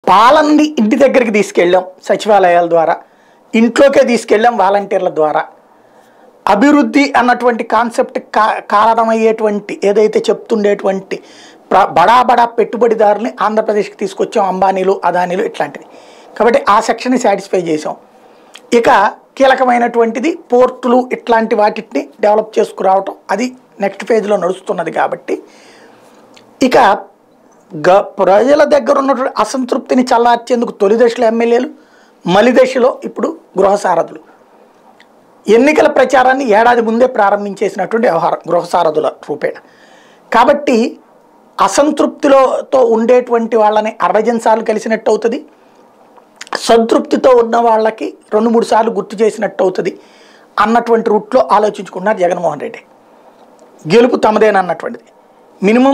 పాలనని ఇంటి దగ్గరికి తీసుకెళ్ళాం సచివాలయాల ద్వారా ఇంట్లోకే తీసుకెళ్ళాం వాలంటీర్ల ద్వారా అభివృద్ధి అన్నటువంటి కాన్సెప్ట్ కా కారణమయ్యేటువంటి ఏదైతే చెప్తుండేటువంటి ప్ర బడా బడా పెట్టుబడిదారుని ఆంధ్రప్రదేశ్కి తీసుకొచ్చాం అంబానీలు అదానీలు ఇట్లాంటివి కాబట్టి ఆ సెక్షన్ని సాటిస్ఫై చేసాం ఇక కీలకమైనటువంటిది పోర్టులు ఇట్లాంటి వాటిని డెవలప్ చేసుకురావటం అది నెక్స్ట్ ఫేజ్లో నడుస్తున్నది కాబట్టి ఇక గ ప్రజల దగ్గర ఉన్నటువంటి అసంతృప్తిని చల్లార్చేందుకు తొలి దశలో ఎమ్మెల్యేలు మలి దశలో ఇప్పుడు గృహసారథులు ఎన్నికల ప్రచారాన్ని ఏడాది ముందే ప్రారంభించేసినటువంటి వ్యవహారం గృహసారథుల రూపేణ కాబట్టి అసంతృప్తిలోతో ఉండేటువంటి వాళ్ళని అరవై సార్లు కలిసినట్టు అవుతుంది సంతృప్తితో ఉన్న వాళ్ళకి రెండు మూడు సార్లు గుర్తు చేసినట్టు అవుతుంది అన్నటువంటి రూట్లో ఆలోచించుకున్నారు జగన్మోహన్ రెడ్డి గెలుపు తమదేనన్నటువంటిది మినిమం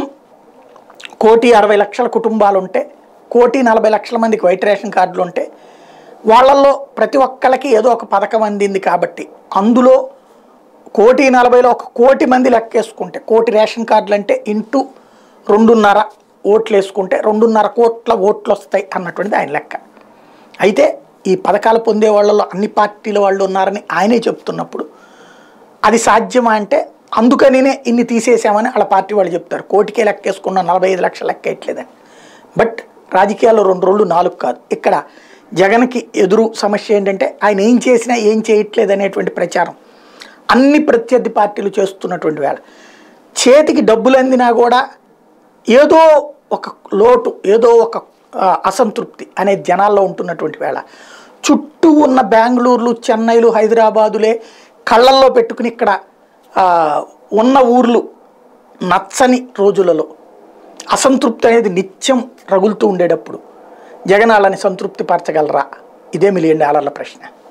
కోటి అరవై లక్షల కుటుంబాలు ఉంటే కోటి నలభై లక్షల మందికి వైట్ రేషన్ కార్డులు ఉంటే వాళ్ళల్లో ప్రతి ఒక్కళ్ళకి ఏదో ఒక పథకం అందింది కాబట్టి అందులో కోటి నలభైలో ఒక కోటి మంది లెక్కేసుకుంటే కోటి రేషన్ కార్డులు అంటే ఇంటూ రెండున్నర ఓట్లు వేసుకుంటే రెండున్నర కోట్ల ఓట్లు వస్తాయి అన్నటువంటిది ఆయన లెక్క అయితే ఈ పథకాలు పొందే వాళ్ళలో అన్ని పార్టీల వాళ్ళు ఉన్నారని ఆయనే చెప్తున్నప్పుడు అది సాధ్యమా అంటే అందుకనినే ఇన్ని తీసేసామని వాళ్ళ పార్టీ వాళ్ళు చెప్తారు కోటికే లెక్కేసుకున్న నలభై ఐదు లక్షలు లెక్కేయట్లేదని బట్ రాజకీయాల్లో రెండు రోజులు నాలుగు కాదు ఇక్కడ జగన్కి ఎదురు సమస్య ఏంటంటే ఆయన ఏం చేసినా ఏం చేయట్లేదు అనేటువంటి ప్రచారం అన్ని ప్రత్యర్థి పార్టీలు చేస్తున్నటువంటి వేళ చేతికి డబ్బులు అందినా కూడా ఏదో ఒక లోటు ఏదో ఒక ఆ, అసంతృప్తి అనే జనాల్లో ఉంటున్నటువంటి వేళ చుట్టూ ఉన్న బెంగళూరులు చెన్నైలు హైదరాబాదులే కళ్ళల్లో పెట్టుకుని ఇక్కడ ఆ, ఉన్న ఊర్లు నచ్చని రోజులలో అసంతృప్తి అనేది నిత్యం రగులుతూ ఉండేటప్పుడు జగన్ వాళ్ళని సంతృప్తి పరచగలరా ఇదే మిలియన్ డాలర్ల ప్రశ్న